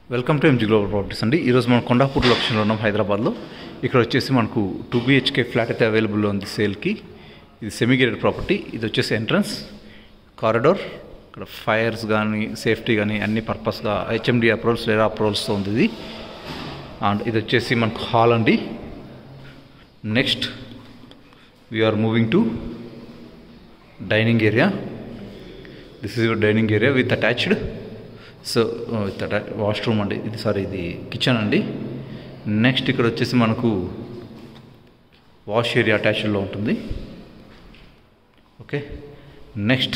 welcome to MG global properties అండి ఈరోజు మనం కొండాపూర్ లొకేషన్లో ఉన్నాం హైదరాబాద్లో ఇక్కడ వచ్చేసి మనకు టూ బిహెచ్కే ఫ్లాట్ అయితే అవైలబుల్లో ఉంది సేల్కి ఇది సెమీ గేటెడ్ ప్రాపర్టీ ఇది వచ్చేసి ఎంట్రన్స్ కారిడోర్ ఇక్కడ ఫైర్స్ కానీ సేఫ్టీ కానీ అన్ని పర్పస్గా హెచ్ఎండి అప్రూవల్స్ లేదా అప్రూవల్స్తో ఉంది ఇది అండ్ ఇది వచ్చేసి మనకు హాల్ అండి next we're moving to dining area this is your dining area with attached so with అటా వాష్రూమ్ అండి ఇది సారీ ఇది కిచెన్ అండి నెక్స్ట్ ఇక్కడ వచ్చేసి మనకు వాష్ ఏరియా అటాచ్డ్లో ఉంటుంది ఓకే నెక్స్ట్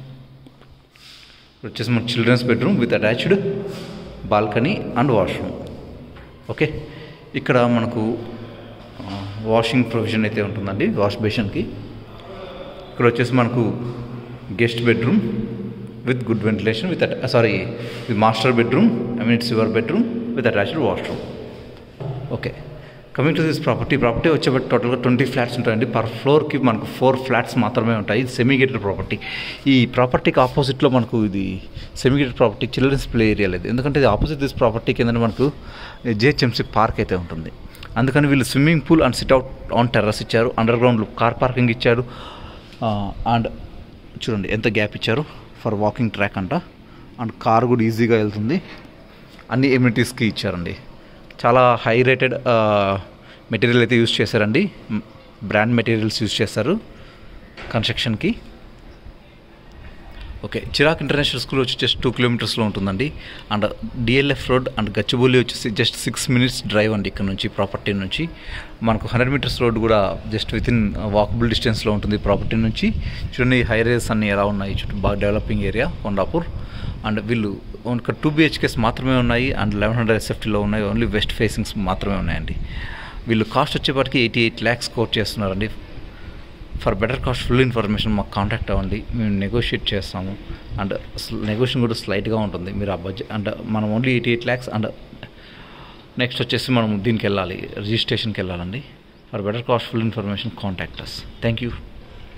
ఇక్కడ వచ్చేసి మన children's bedroom with attached balcony and washroom okay ఇక్కడ మనకు వాషింగ్ ప్రొవిజన్ అయితే ఉంటుందండి వాష్ బేషన్కి ఇక్కడ వచ్చేసి మనకు guest bedroom with good ventilation with sorry ఇది master bedroom I mean it's your bedroom with attached washroom okay coming to this property property వచ్చేబట్టి టోటల్గా ట్వంటీ ఫ్లాట్స్ ఉంటాయండి పర్ ఫ్లోర్కి మనకు ఫోర్ ఫ్లాట్స్ మాత్రమే ఉంటాయి ఇది సెమీ గేటెడ్ ప్రాపర్టీ ఈ ప్రాపర్టీకి ఆపోజిట్లో మనకు ఇది semi gated property children's play area లేదు ఎందుకంటే ఇది ఆపోజిట్ దిస్ ప్రాపర్టీ కింద మనకు జిహెచ్ఎంసీ పార్క్ అయితే ఉంటుంది అందుకని వీళ్ళు swimming pool and sit out on terrace ఇచ్చారు అండర్ గ్రౌండ్ కార్ పార్కింగ్ ఇచ్చారు అండ్ చూడండి ఎంత గ్యాప్ ఇచ్చారు ఫర్ వాకింగ్ ట్రాక్ అంట అండ్ కార్ కూడా ఈజీగా వెళ్తుంది అన్ని ఎమ్యూనిటీస్కి ఇచ్చారండి చాలా హై రేటెడ్ మెటీరియల్ అయితే యూస్ చేశారండి బ్రాండ్ మెటీరియల్స్ యూస్ చేస్తారు కన్స్ట్రక్షన్కి ఓకే చిరాక్ ఇంటర్నేషనల్ స్కూల్ వచ్చి జస్ట్ టూ కిలోమీటర్స్లో ఉంటుందండి and DLF road and Gachibowli వచ్చేసి జస్ట్ సిక్స్ మినిట్స్ డ్రైవ్ అండి ఇక్కడ నుంచి ప్రాపర్టీ నుంచి మనకు హండ్రెడ్ మీటర్స్ రోడ్ కూడా జస్ట్ విత్ ఇన్ వాకబుల్ డిస్టెన్స్లో ఉంటుంది ప్రాపర్టీ నుంచి చూడండి హైరేస్ అన్ని ఎలా ఉన్నాయి చుట్టూ బాగా డెవలపింగ్ ఏరియా కొండాపూర్ అండ్ వీళ్ళు ఒక టూ బిహెచ్కేస్ మాత్రమే ఉన్నాయి అండ్ లెవెన్ హండ్రెడ్ ఎస్ఎఫ్టీలో ఉన్నాయి ఓన్లీ వెస్ట్ ఫేసింగ్స్ మాత్రమే ఉన్నాయండి వీళ్ళు కాస్ట్ వచ్చేప్పటికి ఎయిటీ ఎయిట్ ల్యాక్స్ కోట్ చేస్తున్నారండి for better cost full information మాకు కాంటాక్ట్ అవ్వండి మేము నెగోషియేట్ చేస్తాము అండ్ నెగోషియేషన్ కూడా స్లైట్గా ఉంటుంది మీరు ఆ బడ్జెట్ అండ్ మనం only eighty eight lakhs and next వచ్చేసి మనం దీనికి వెళ్ళాలి రిజిస్ట్రేషన్కి వెళ్ళాలండి for better cost full information contact us thank you